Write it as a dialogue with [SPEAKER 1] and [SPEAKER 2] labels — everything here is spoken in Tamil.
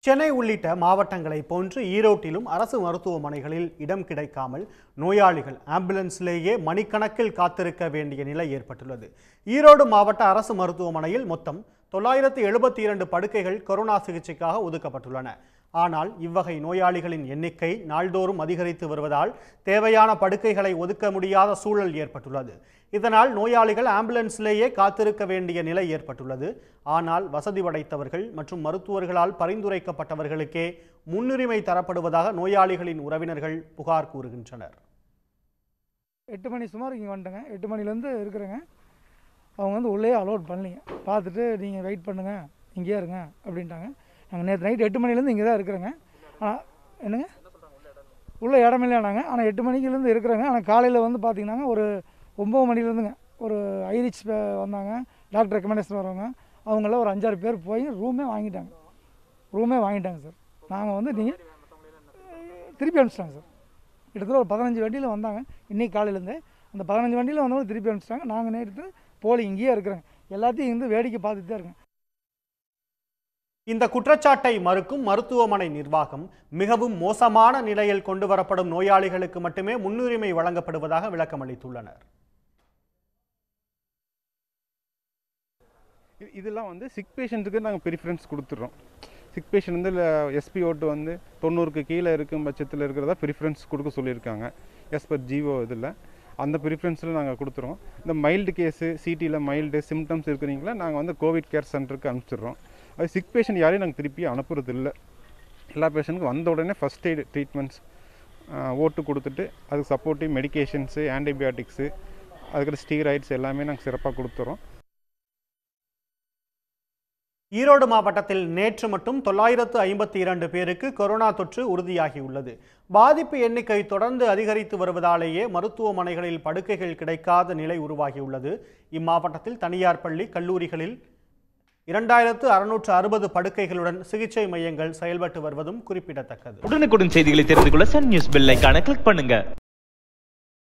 [SPEAKER 1] சென்னை உள்ளிட்ட மாவட்டங்களைப் போன்று ஈரோட்டிலும் அரசு மருத்துவமனைகளில் இடம் கிடைக்காமல் நோயாளிகள் ஆம்புலன்ஸ்லேயே மணிக்கணக்கில் காத்திருக்க வேண்டிய நிலை ஏற்பட்டுள்ளது ஈரோடு மாவட்ட அரசு மருத்துவமனையில் மொத்தம் தொள்ளாயிரத்து எழுபத்தி இரண்டு படுக்கைகள் கொரோனா சிகிச்சைக்காக ஒதுக்கப்பட்டுள்ளன ஆனால் இவ்வகை நோயாளிகளின் எண்ணிக்கை நாள்தோறும் அதிகரித்து வருவதால் தேவையான படுக்கைகளை ஒதுக்க முடியாத சூழல் ஏற்பட்டுள்ளது இதனால் நோயாளிகள் ஆம்புலன்ஸ்லேயே காத்திருக்க வேண்டிய நிலை ஏற்பட்டுள்ளது ஆனால் வசதி படைத்தவர்கள் மற்றும் மருத்துவர்களால் பரிந்துரைக்கப்பட்டவர்களுக்கே முன்னுரிமை தரப்படுவதாக நோயாளிகளின் உறவினர்கள் புகார் கூறுகின்றனர்
[SPEAKER 2] எட்டு மணி சுமார் இங்கே வந்துட்டேங்க எட்டு மணிலேருந்து இருக்கிறேங்க அவங்க வந்து உள்ளே அலோட் பண்ணலிங்க பார்த்துட்டு நீங்கள் வெயிட் பண்ணுங்கள் இங்கேயே இருங்க அப்படின்ட்டாங்க நாங்கள் நேற்று நைட் எட்டு மணிலேருந்து இங்கே தான் இருக்கிறேங்க ஆனால் என்னங்க உள்ள இடமில்லையானாங்க ஆனால் எட்டு மணிக்குலேருந்து இருக்கிறேங்க ஆனால் காலையில் வந்து பார்த்தீங்கன்னாங்க ஒரு ஒம்பது மணிலேருந்துங்க ஒரு ஐரிச் வந்தாங்க டாக்டர் ரெக்கமெண்டேஷன் வரவங்க அவங்கள ஒரு அஞ்சாறு பேர் போய் ரூமே வாங்கிட்டாங்க ரூமே வாங்கிட்டாங்க சார் நாங்கள் வந்து நீங்கள் திருப்பி அனுப்பிச்சிட்டாங்க சார் கிட்டத்தட்ட ஒரு பதினஞ்சு வண்டியில் வந்தாங்க இன்னைக்கு காலையிலேருந்து அந்த பதினஞ்சு வண்டியில் வந்தவங்க திருப்பி அனுப்பிச்சிட்டாங்க நாங்கள் நேற்று போலி இங்கேயே இருக்கிறோங்க எல்லாத்தையும் இருந்து வேடிக்கை பார்த்துட்டு தான் இருக்கேன்
[SPEAKER 1] இந்த குற்றச்சாட்டை மறுக்கும் மருத்துவமனை நிர்வாகம் மிகவும் மோசமான நிலையில் கொண்டு வரப்படும் நோயாளிகளுக்கு மட்டுமே முன்னுரிமை வழங்கப்படுவதாக விளக்கமளித்துள்ளனர்
[SPEAKER 3] இது- இதெல்லாம் வந்து சிக் பேஷண்ட்டுக்கு நாங்கள் ப்ரிஃபரன்ஸ் கொடுத்துட்றோம் சிக் பேஷண்ட் வந்து எஸ்பி ஓட்டு வந்து தொண்ணூறுக்கு கீழே இருக்கும் பட்சத்தில் இருக்கிறதா ப்ரிஃபரன்ஸ் கொடுக்க சொல்லியிருக்காங்க எஸ் பர் ஜிஓ இதில் அந்த ப்ரிஃபரன்ஸில் நாங்கள் கொடுத்துருவோம் இந்த மைல்டு கேஸு சிடியில் மைல்டு சிம்டம்ஸ் இருக்கிறீங்களா நாங்கள் வந்து கோவிட் கேர் சென்டருக்கு அனுப்பிச்சிடுறோம் அது சிக் பேஷண்ட் யாரையும் நாங்கள் திருப்பி அனுப்புறது இல்லை எல்லா பேஷண்ட்டுக்கும் வந்த உடனே ஃபஸ்ட் எய்டு ட்ரீட்மெண்ட்ஸ் ஓட்டு கொடுத்துட்டு அதுக்கு சப்போர்ட்டிவ் மெடிகேஷன்ஸு ஆன்டிபயோட்டிக்ஸு அதுக்கு ஸ்டீராய்ட்ஸ் எல்லாமே நாங்கள் சிறப்பாக கொடுத்துறோம்
[SPEAKER 1] ஈரோடு மாவட்டத்தில் நேற்று மட்டும் தொள்ளாயிரத்து ஐம்பத்தி இரண்டு பேருக்கு கொரோனா தொற்று உறுதியாகியுள்ளது பாதிப்பு எண்ணிக்கை தொடர்ந்து அதிகரித்து வருவதாலேயே மருத்துவமனைகளில் படுக்கைகள் கிடைக்காத நிலை உருவாகியுள்ளது இம்மாவட்டத்தில் தனியார் பள்ளி கல்லூரிகளில் இரண்டாயிரத்து அறுநூற்று அறுபது படுக்கைகளுடன் சிகிச்சை மையங்கள் செயல்பட்டு வருவதும் குறிப்பிடத்தக்கது
[SPEAKER 4] உடனுக்குடன் செய்திகளை தெரிந்து கொள்ள சன் நியூஸ் பெல் ஐகானை கிளிக் பண்ணுங்க